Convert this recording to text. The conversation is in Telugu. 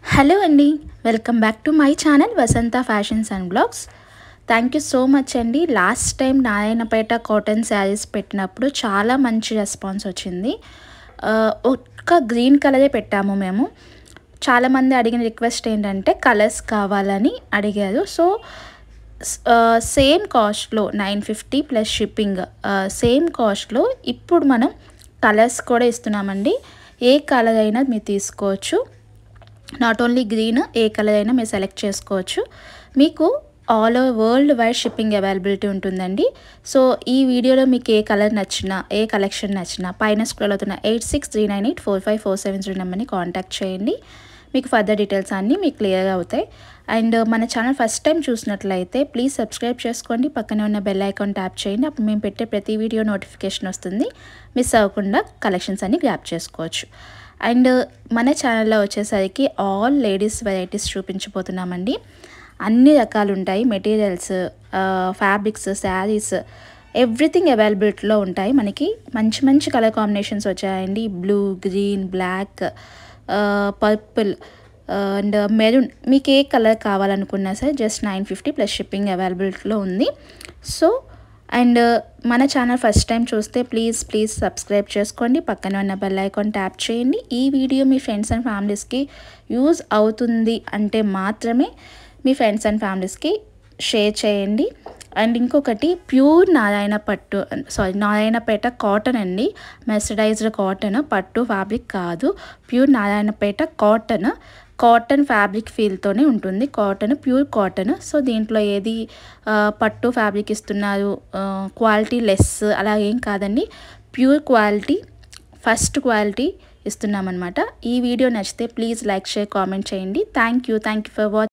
హలో అండి welcome back to my channel Vasantha fashions and blogs thank you so much అండి last time Narayanpet cotton sarees పెట్టినప్పుడు చాలా మంచి రెస్పాన్స్ వచ్చింది ఆ, ఒక్క గ్రీన్ కలరే పెట్టాము మేము చాలామంది అడిగిన రిక్వెస్ట్ ఏంటంటే కలర్స్ కావాలని అడిగారు సో సేమ్ కాస్ట్లో nine fifty plus shipping same కాస్ట్లో ఇప్పుడు మనం కలర్స్ కూడా ఇస్తున్నామండి ఏ కలర్ అయినా మీరు తీసుకోవచ్చు నాట్ ఓన్లీ గ్రీన్ ఏ కలర్ అయినా మీరు సెలెక్ట్ చేసుకోవచ్చు మీకు all over world wide shipping availability ఉంటుందండి సో ఈ వీడియోలో మీకు ఏ కలర్ నచ్చినా ఏ కలెక్షన్ నచ్చినా పైన స్క్రోల్ అవుతున్న eight six three nine eight four five four seven three నెంబర్ని కాంటాక్ట్ చేయండి మీకు ఫర్దర్ డీటెయిల్స్ అన్నీ మీకు క్లియర్గా అవుతాయి అండ్ మన ఛానల్ ఫస్ట్ టైం చూసినట్లయితే ప్లీజ్ సబ్స్క్రైబ్ చేసుకోండి పక్కనే ఉన్న బెల్ ఐకాన్ ట్యాప్ చేయండి అప్పుడు మేము పెట్టే ప్రతి వీడియో నోటిఫికేషన్ వస్తుంది మిస్ అవ్వకుండా కలెక్షన్స్ అన్ని గ్రాప్ చేసుకోవచ్చు అండ్ మన ఛానల్లో వచ్చేసరికి ఆల్ లేడీస్ వెరైటీస్ చూపించబోతున్నామండి అన్ని రకాలు ఉంటాయి మెటీరియల్స్ ఫ్యాబ్రిక్స్ శారీస్ ఎవ్రీథింగ్ అవైలబిలిటీలో ఉంటాయి మనకి మంచి మంచి కలర్ కాంబినేషన్స్ వచ్చాయండి blue green black purple and maroon మీకు ఏ కలర్ కావాలనుకున్నా సరే just nine fifty plus shipping అవైలబిలిటీలో ఉంది సో అండ్ మన ఛానల్ ఫస్ట్ టైం చూస్తే ప్లీజ్ ప్లీజ్ సబ్స్క్రైబ్ చేసుకోండి పక్కన ఉన్న బెల్ ఐకాన్ ట్యాప్ చేయండి ఈ వీడియో మీ ఫ్రెండ్స్ అండ్ ఫ్యామిలీస్కి యూజ్ అవుతుంది అంటే మాత్రమే మీ ఫ్రెండ్స్ అండ్ ఫ్యామిలీస్కి షేర్ చేయండి అండ్ ఇంకొకటి ప్యూర్ నారాయణ పట్టు సారీ నారాయణపేట కాటన్ అండి మెర్సడైజ్డ్ కాటన్ పట్టు ఫ్యాబ్రిక్ కాదు pure Narayanpet cotton cotton fabric ఫీల్తోనే ఉంటుంది కాటన్ ప్యూర్ కాటన్ సో దీంట్లో ఏది ఆ, పట్టు ఫ్యాబ్రిక్ ఇస్తున్నారు క్వాలిటీ లెస్ అలా ఏం కాదండి ప్యూర్ క్వాలిటీ ఫస్ట్ క్వాలిటీ ఇస్తున్నామన్నమాట ఈ వీడియో నచ్చితే ప్లీజ్ లైక్ షేర్ కామెంట్ చేయండి thank you thank you for watching